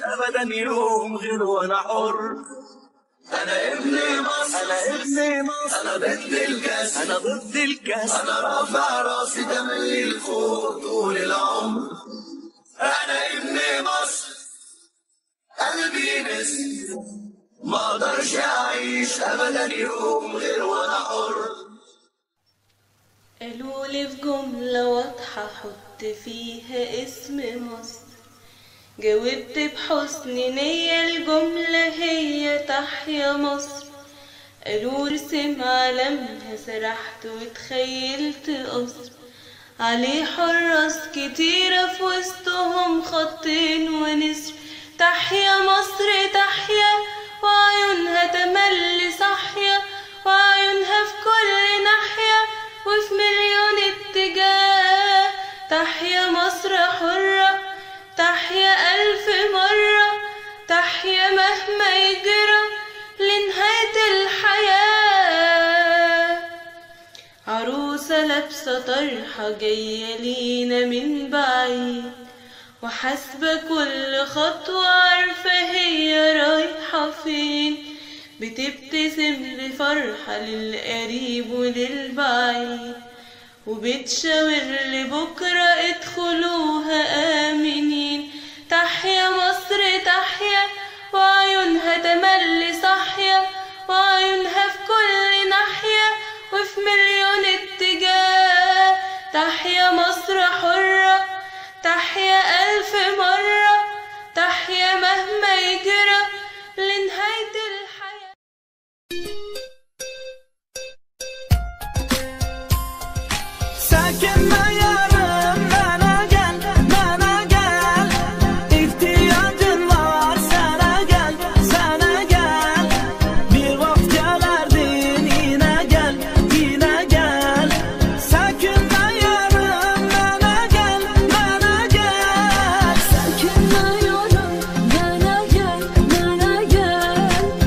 ابدا يوم غير وانا حر انا ابن مصر انا ابن مصر انا ضد الكسر انا ضد الكسر انا رافع راسي تملي لفوق طول العمر انا ابن مصر قلبي نسر ما اقدرش اعيش ابدا يوم غير وانا حر قالوا لي في جملة واضحة حط فيها اسم مصر جاوبت بحسن نية الجملة هي تحيا مصر قالوا ارسم علمها سرحت وتخيلت قصر عليه حراس كتيرة في وسطهم خطين ونسر تحيا مصر تحيا وعيونها تملي صحيا وعيونها في كل ناحية وفي مليون اتجاه تحيا مصر حرة تحيا ألف مرة تحيا مهما يجرى لنهاية الحياة عروسة لابسة طرحة جاية لينا من بعيد وحاسبة كل خطوة عارفة هي رايحة فين بتبتسم لفرحة للقريب وللبعيد وبتشاور لبكرة ادخلوها آمنين تحيا مصر تحيا وعيونها تملي صحيا وعيونها في كل ناحية وفي مليون اتجاه تحيا مصر حرة تحيا ألف مرة تحيا مهما يجرى لنهاية الحياة Sakin yarım bana gel, bana gel İhtiyacın var sana gel, sana gel Bir vakit gelerdin yine gel, yine gel Sakin yarım bana gel, bana gel Sakinle yorum bana gel bana gel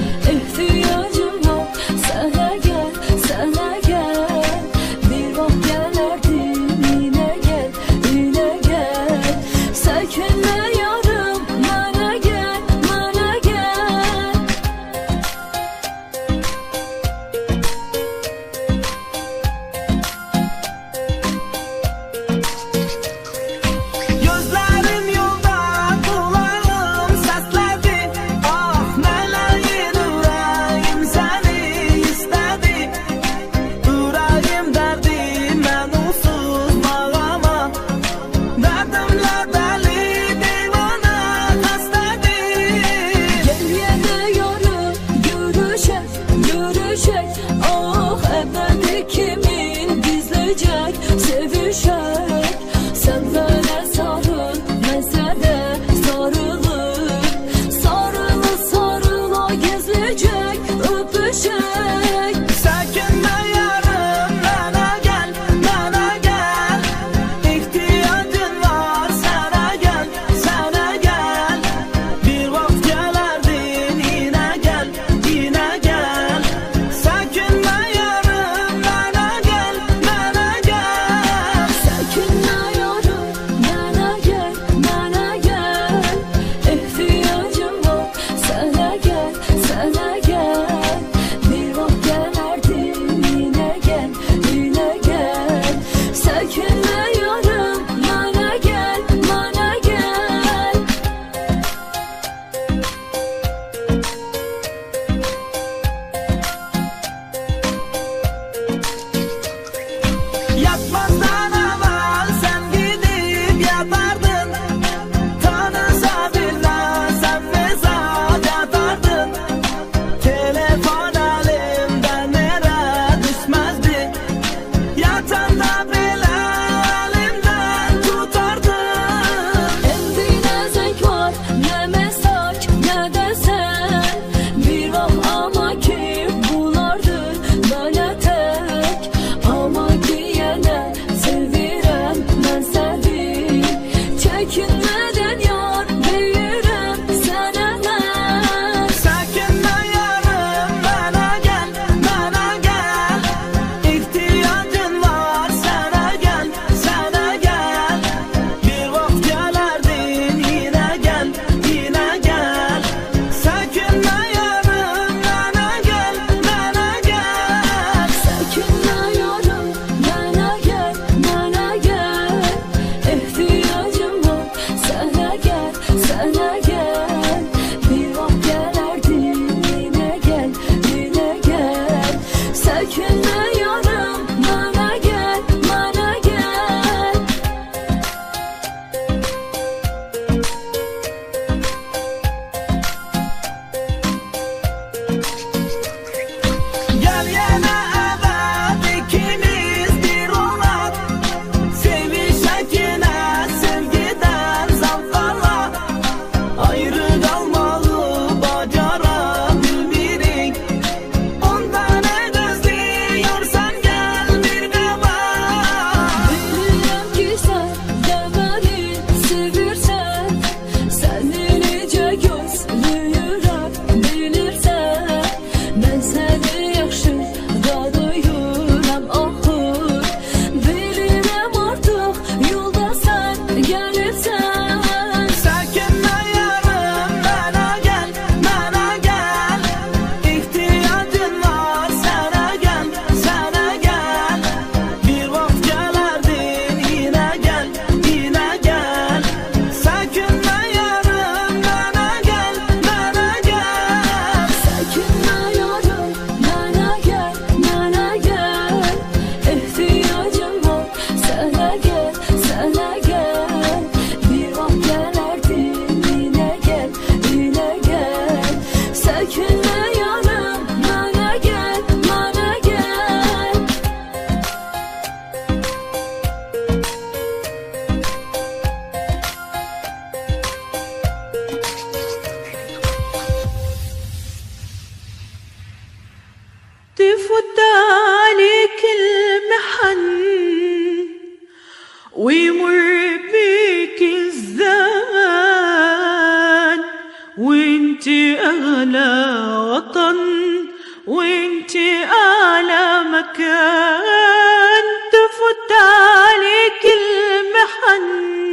وانتي أغلى وطن وانتي أعلى مكان تفوت عليك المحن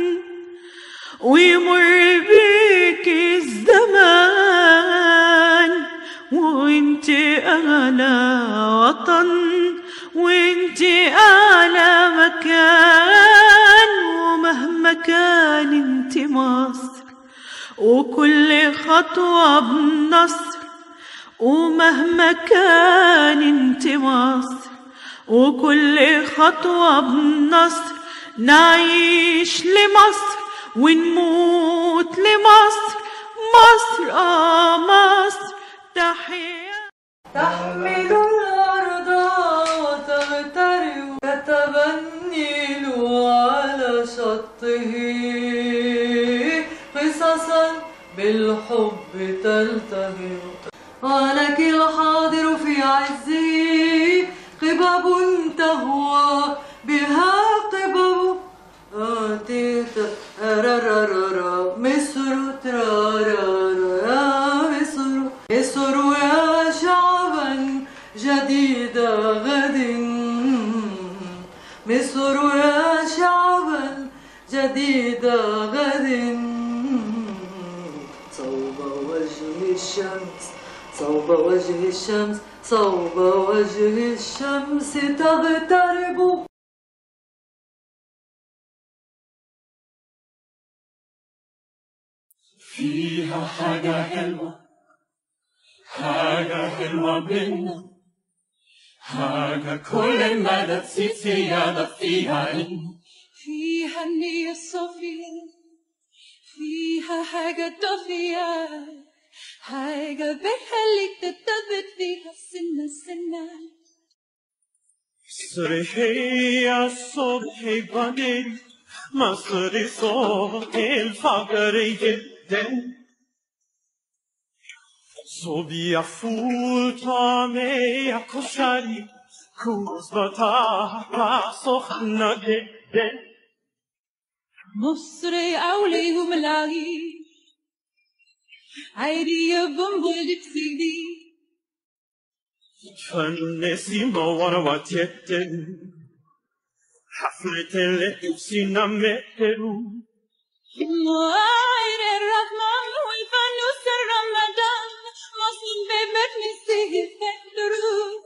ويمر بيك الزمان وانتي أغلى وطن وانتي أعلى مكان ومهما كان انتي مصر وكل خطوة بنصر ومهما كان انت مصر وكل خطوة بنصر نعيش لمصر ونموت لمصر مصر آه مصر تحية تحمل الأرض وتغترب كتب النيل على شطه قصصا بالحب تلتهب ولك الحاضر في عزه قبب تهوى بها قبب آتيت أررررر مصر ترارر يا مصر مصر يا شعبا جديد غد مصر يا شعبا جديد غد صوب وجه الشمس صوب وجه الشمس صوب وجه الشمس تغترب فيها حاجة حلوة حاجة حلوة بينا حاجة كل ما تزيد زيادة فيها إن فيها النية الصافية فيها حاجة دافية حاجة بتخليك تثبت فيها سنة سنة مصري يا الصبح بدل مصري صوت الفقر جدا صبي فول طعمي يا كشري كوز بطاطا سخنة جدا مصري أولي وملاهي عيدي يا بنبل بتسيدي فنسي موانا جدا حفلة اللي تبسينا مهرو موعد الرحمن والفانوس رمضان مصر بمتني سيه فكرو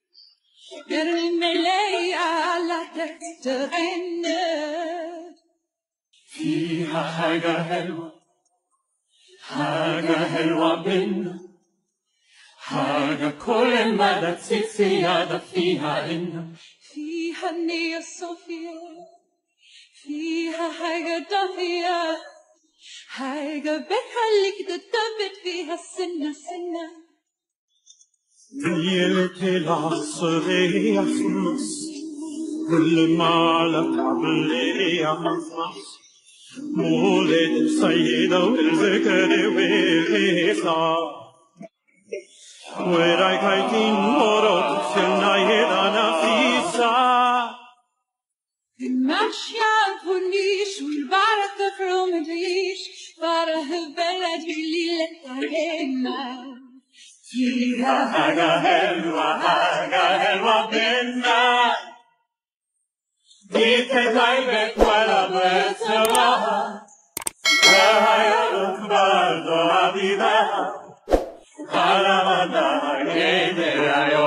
الملاي على تغنى فيها حاجة حلوة حاجة حلوة بينا حاجة كل ما تزيد زيادة فيها إن فيها النية الصافية فيها حاجة دافية حاجة بتخليك تثبت فيها السنة سنة نيلة العصرية في مصر كل ما لك عبلية في مصر مولد السيدة والذكر والإحسان وراي كايتين مرات في النايدة نفيسة الماشية فونيش والبركة فرومدريش فرح بلد الليلة علينا فيها حاجة حلوة حاجة حلوة بينا دي تتعبك ولا بتسواها وهيالك برضو عبيدها على مدار